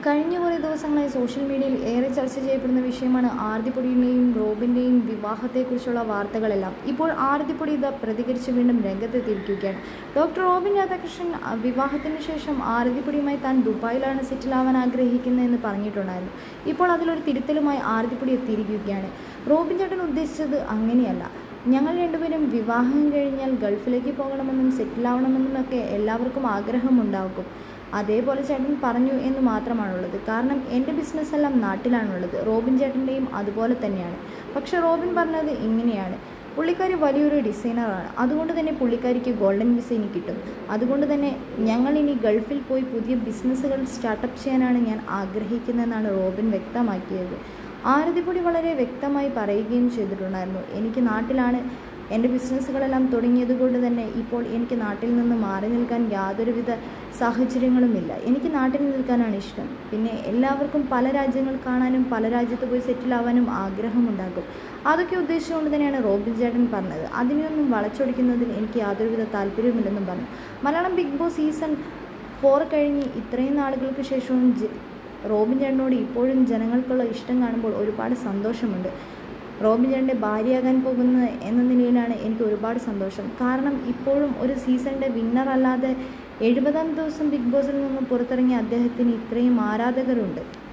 കഴിഞ്ഞ കുറേ ദിവസങ്ങളായി സോഷ്യൽ മീഡിയയിൽ ഏറെ ചർച്ച ചെയ്യപ്പെടുന്ന വിഷയമാണ് ആർത്തിപ്പൊടിയുടെയും റോബിൻ്റെയും വിവാഹത്തെക്കുറിച്ചുള്ള വാർത്തകളെല്ലാം ഇപ്പോൾ ആർത്തിപ്പൊടി ഇതാ പ്രതികരിച്ച് വീണ്ടും രംഗത്തെത്തിയിരിക്കുകയാണ് ഡോക്ടർ റോബിൻ രാധാകൃഷ്ണൻ അ, വിവാഹത്തിന് ശേഷം ആരതിപ്പൊടിയുമായി താൻ ദുബായിലാണ് സെറ്റിലാവാൻ ആഗ്രഹിക്കുന്നതെന്ന് പറഞ്ഞിട്ടുണ്ടായിരുന്നു ഇപ്പോൾ അതിലൊരു തിരുത്തലുമായി ആരതിപ്പൊടി എത്തിയിരിക്കുകയാണ് റോബിൻ ചേട്ടൻ ഉദ്ദേശിച്ചത് അങ്ങനെയല്ല ഞങ്ങൾ രണ്ടുപേരും വിവാഹം കഴിഞ്ഞാൽ ഗൾഫിലേക്ക് പോകണമെന്നും സെറ്റിലാവണമെന്നും ഒക്കെ എല്ലാവർക്കും ആഗ്രഹമുണ്ടാകും അതേപോലെ ചേട്ടൻ പറഞ്ഞു എന്ന് മാത്രമാണുള്ളത് കാരണം എൻ്റെ ബിസിനസ് എല്ലാം നാട്ടിലാണുള്ളത് റോബിൻ ചേട്ടൻ്റെയും അതുപോലെ തന്നെയാണ് പക്ഷേ റോബിൻ പറഞ്ഞത് ഇങ്ങനെയാണ് പുള്ളിക്കാരി വലിയൊരു ഡിസൈനറാണ് അതുകൊണ്ട് തന്നെ പുള്ളിക്കാരിക്ക് ഗോൾഡൻ വിസ ഇനി കിട്ടും അതുകൊണ്ട് തന്നെ ഞങ്ങൾ ഇനി ഗൾഫിൽ പോയി പുതിയ ബിസിനസ്സുകൾ സ്റ്റാർട്ടപ്പ് ചെയ്യാനാണ് ഞാൻ ആഗ്രഹിക്കുന്നതെന്നാണ് റോബിൻ വ്യക്തമാക്കിയത് ആരതിപ്പൊടി വളരെ വ്യക്തമായി പറയുകയും ചെയ്തിട്ടുണ്ടായിരുന്നു എനിക്ക് നാട്ടിലാണ് എൻ്റെ ബിസിനസ്സുകളെല്ലാം തുടങ്ങിയത് കൊണ്ട് തന്നെ ഇപ്പോൾ എനിക്ക് നാട്ടിൽ നിന്ന് മാറി നിൽക്കാൻ യാതൊരുവിധ സാഹചര്യങ്ങളുമില്ല എനിക്ക് നാട്ടിൽ നിൽക്കാനാണ് ഇഷ്ടം പിന്നെ എല്ലാവർക്കും പല രാജ്യങ്ങൾ കാണാനും പല രാജ്യത്ത് പോയി സെറ്റിലാവാനും ആഗ്രഹമുണ്ടാകും അതൊക്കെ ഉദ്ദേശിച്ചുകൊണ്ട് തന്നെയാണ് റോബിൻ ചേട്ടൻ പറഞ്ഞത് അതിനെയൊന്നും വളച്ചൊടിക്കുന്നതിൽ എനിക്ക് യാതൊരുവിധ താല്പര്യമില്ലെന്നും പറഞ്ഞു Malayalam Bigg Boss season four കഴിഞ്ഞ് ഇത്രയും നാളുകൾക്ക് ശേഷവും ജ- റോബിൻ ചേട്ടനോട് ഇപ്പോഴും ജനങ്ങൾക്കുള്ള ഇഷ്ടം കാണുമ്പോൾ ഒരുപാട് സന്തോഷമുണ്ട് റോബിൻ ചേട്ടൻ്റെ ഭാര്യയാകാൻ പോകുന്നത് എന്ന നിലയിലാണ് എനിക്ക് ഒരുപാട് സന്തോഷം കാരണം ഇപ്പോഴും ഒരു സീസണിൻ്റെ വിന്നർ അല്ലാതെ എഴുപതാം ദിവസം ബിഗ് ബോസിൽ നിന്ന് പുറത്തിറങ്ങിയ അദ്ദേഹത്തിന് ഇത്രയും ആരാധകരുണ്ട്